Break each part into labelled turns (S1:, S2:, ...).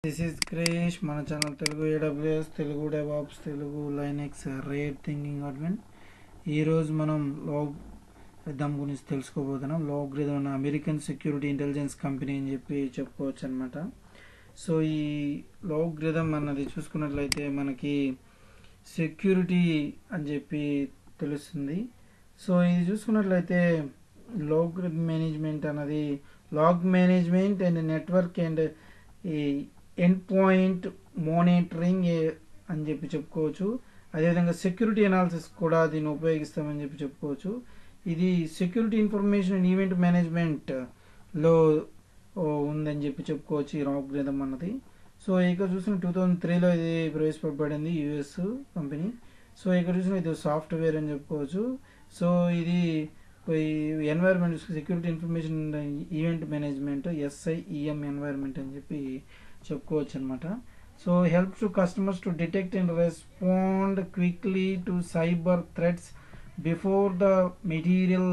S1: this is క్రేష్ మన channel Telugu AWS Telugu DevOps Telugu Linux రేట్ థింకింగ్ అడ్మిన్ ఈరోజు మనం లాగ్ రిథమ్ గురించి తెలుసుకోబోతున్నాం LogRhythm American security intelligence company అని చెప్పి చెప్పుకోవచ్చు అనమాట సో ఈ లాగ్ రిథమ్ అన్నది చూసుకున్నట్లయితే మనకి సెక్యూరిటీ అని చెప్పి తెలుస్తుంది సో ఇది చూసుకున్నట్లయితే లాగ్ మేనేజ్మెంట్ అన్నది log management and network and ఈ ఎండ్ పాయింట్ మానిటరింగ్ అని చెప్పి చెప్పుకోవచ్చు అదేవిధంగా సెక్యూరిటీ అనాలిసిస్ కూడా దీన్ని ఉపయోగిస్తామని చెప్పి చెప్పుకోవచ్చు ఇది సెక్యూరిటీ ఇన్ఫర్మేషన్ అండ్ ఈవెంట్ మేనేజ్మెంట్లో ఉందని చెప్పి చెప్పుకోవచ్చు ఈ రాక్ గ్రేదం అన్నది సో ఇక్కడ చూసిన టూ థౌజండ్ త్రీలో ఇది ప్రవేశపెట్టబడింది యుఎస్ కంపెనీ సో ఇక్కడ చూసిన ఇది సాఫ్ట్వేర్ అని చెప్పుకోవచ్చు సో ఇది environment security information event management SIEM environment అని చెప్పి చెప్పుకోవచ్చు అనమాట so help to customers to detect and respond quickly to cyber threats before the material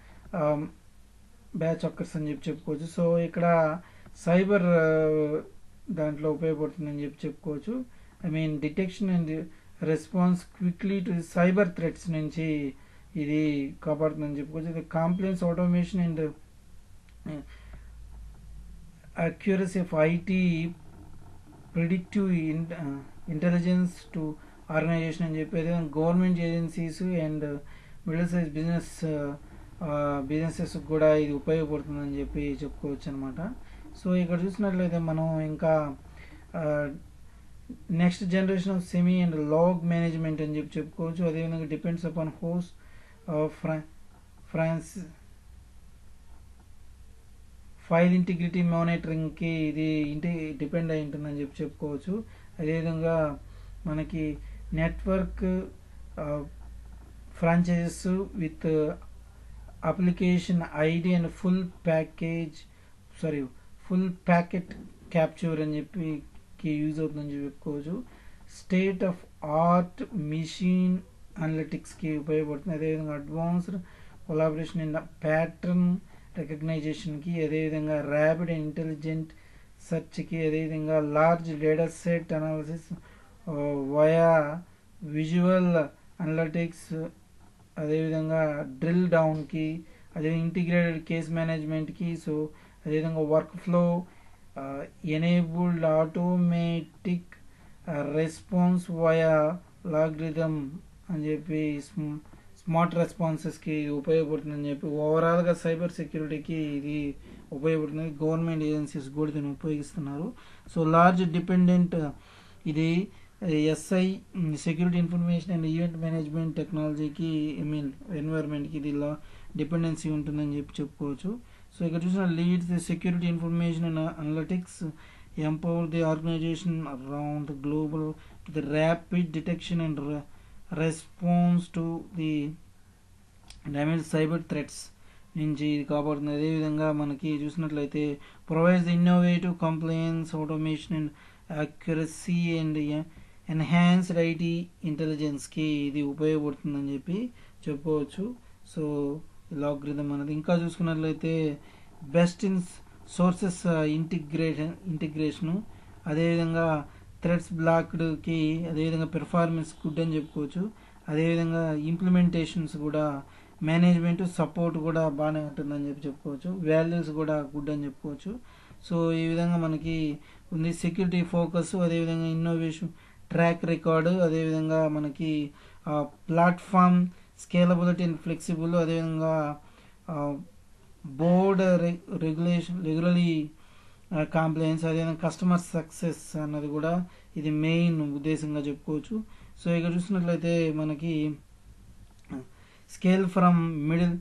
S1: batch occurs అని చెప్పి చెప్పుకోవచ్చు సో ఇక్కడ సైబర్ దాంట్లో ఉపయోగపడుతుందని చెప్పి చెప్పుకోవచ్చు I mean detection and response quickly to cyber threats నుంచి ఇది కాపాడుతుందని చెప్పుకోవచ్చు ఇది compliance automation and accuracy of IT predictive intelligence to organization అని చెప్పి అదే government agencies and middle size business businesses కూడా ఇది ఉపయోగపడుతుందని చెప్పి చెప్పుకోవచ్చు అనమాట సో ఇక్కడ చూసినట్లయితే మనం ఇంకా next generation of semi and log management అని చెప్పి చెప్పుకోవచ్చు అదేవిధంగా డిపెండ్స్ అపాన్ హోస్ ఫ్రా ఫ్రాన్స్ ఫైల్ ఇంటిగ్రిటీ మానిటరింగ్కి ఇది ఇంటి డిపెండ్ అయి ఉంటుందని చెప్పి చెప్పుకోవచ్చు అదేవిధంగా మనకి network franchises with application ID and full package sorry full packet capture అని చెప్పి యూజ్ అవుతుందని చెప్పుకోవచ్చు స్టేట్ ఆఫ్ ఆర్ట్ మిషన్ అనలిటిక్స్కి ఉపయోగపడుతుంది అదేవిధంగా అడ్వాన్స్డ్ కొలాబరేషన్ ఇన్ ప్యాటర్న్ రికగ్నైజేషన్కి అదేవిధంగా ర్యాపిడ్ ఇంటెలిజెంట్ సెర్చ్కి అదేవిధంగా large data set analysis via visual analytics అదేవిధంగా డ్రిల్ డౌన్కి అదే ఇంటిగ్రేటెడ్ కేస్ మేనేజ్మెంట్కి సో అదేవిధంగా work flow enabled automatic response via logarithm అని చెప్పి స్మార్ట్ రెస్పాన్సెస్కి ఉపయోగపడుతుందని చెప్పి ఓవరాల్గా సైబర్ సెక్యూరిటీకి ఇది ఉపయోగపడుతుంది గవర్నమెంట్ ఏజెన్సీస్ కూడా దీన్ని ఉపయోగిస్తున్నారు సో లార్జ్ డిపెండెంట్ ఇది SI security information and event management టెక్నాలజీకి ఐ మీన్ ఎన్వైర్న్మెంట్కి ఇది లా డిపెండెన్సీ ఉంటుందని చెప్పి చెప్పుకోవచ్చు సో ఇక్కడ చూసిన leads the security information and analytics empower the organization around global to the rapid detection and response to the damage cyber threats నుంచి ఇది కాపాడుతుంది అదేవిధంగా మనకి చూసినట్లయితే provides innovative compliance automation and accuracy and enhanced IT ఇంటెలిజెన్స్కి ఇది ఉపయోగపడుతుందని చెప్పి చెప్పుకోవచ్చు సో లాగ్రిథం అనేది ఇంకా చూసుకున్నట్లయితే best in sources integration integration అదేవిధంగా థ్రెడ్స్ బ్లాక్డ్కి అదేవిధంగా పెర్ఫార్మెన్స్ గుడ్ అని చెప్పుకోవచ్చు అదేవిధంగా ఇంప్లిమెంటేషన్స్ కూడా మేనేజ్మెంట్ సపోర్ట్ కూడా బాగానే ఉంటుందని చెప్పి చెప్పుకోవచ్చు వాల్యూస్ కూడా గుడ్ అని చెప్పుకోవచ్చు సో ఈ విధంగా మనకి ఉంది సెక్యూరిటీ ఫోకస్ అదేవిధంగా ఇన్నోవేషన్ ట్రాక్ రికార్డు అదేవిధంగా మనకి ప్లాట్ఫామ్ స్కేలబిలిటీ అండ్ ఫ్లెక్సిబుల్ అదేవిధంగా బోర్డ్ రెగ్యులేషన్ రెగ్యులర్లీ కాంప్లైన్స్ అదేవిధంగా కస్టమర్ సక్సెస్ అన్నది కూడా ఇది మెయిన్ ఉద్దేశంగా చెప్పుకోవచ్చు సో ఇక్కడ చూసినట్లయితే మనకి scale from middle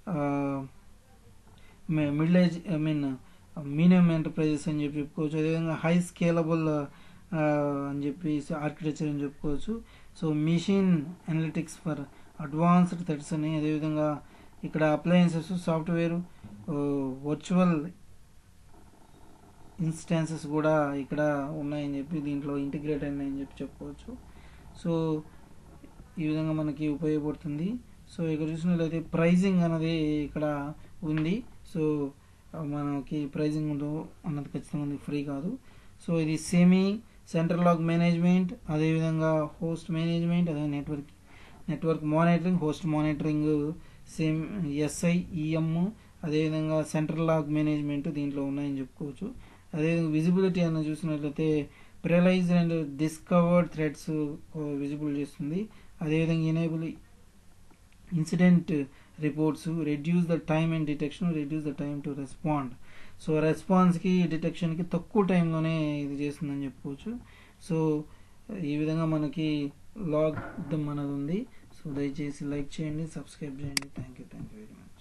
S1: middle age I mean medium enterprises అని చెప్పి చెప్పుకోవచ్చు అదేవిధంగా హై స్కేలబుల్ అని చెప్పి ఆర్కిటెక్చర్ అని చెప్పుకోవచ్చు so mission analytics for advanced threads అని అదేవిధంగా ఇక్కడ అప్లయన్సెస్ సాఫ్ట్వేర్ వర్చువల్ ఇన్స్టాన్సెస్ కూడా ఇక్కడ ఉన్నాయని చెప్పి దీంట్లో ఇంటిగ్రేట్ అయినాయని చెప్పి చెప్పుకోవచ్చు సో ఈ విధంగా మనకి ఉపయోగపడుతుంది సో ఇక్కడ చూసినట్లయితే ప్రైజింగ్ అనేది ఇక్కడ ఉంది సో మనకి ప్రైజింగ్ ఉందో అన్నది ఖచ్చితంగా ఫ్రీ కాదు సో ఇది సెమీ సెంట్రల్ లాగ్ మేనేజ్మెంట్ అదేవిధంగా హోస్ట్ మేనేజ్మెంట్ అదే network network monitoring host monitoring same SIEM అదేవిధంగా సెంట్రల్ లాగ్ మేనేజ్మెంట్ దీంట్లో ఉన్నాయని చెప్పుకోవచ్చు అదేవిధంగా విజిబిలిటీ అన్న చూసినట్లయితే prioritize and discovered threads visible చేస్తుంది అదేవిధంగా enable incident reports reduce the time and detection reduce the time to respond so రెస్పాన్స్కి డిటెక్షన్కి తక్కువ టైంలోనే ఇది చేస్తుందని చెప్పుకోవచ్చు సో ఈ విధంగా మనకి లాగ్ మనది ఉంది సో దయచేసి లైక్ చేయండి సబ్స్క్రైబ్ చేయండి thank you thank you very much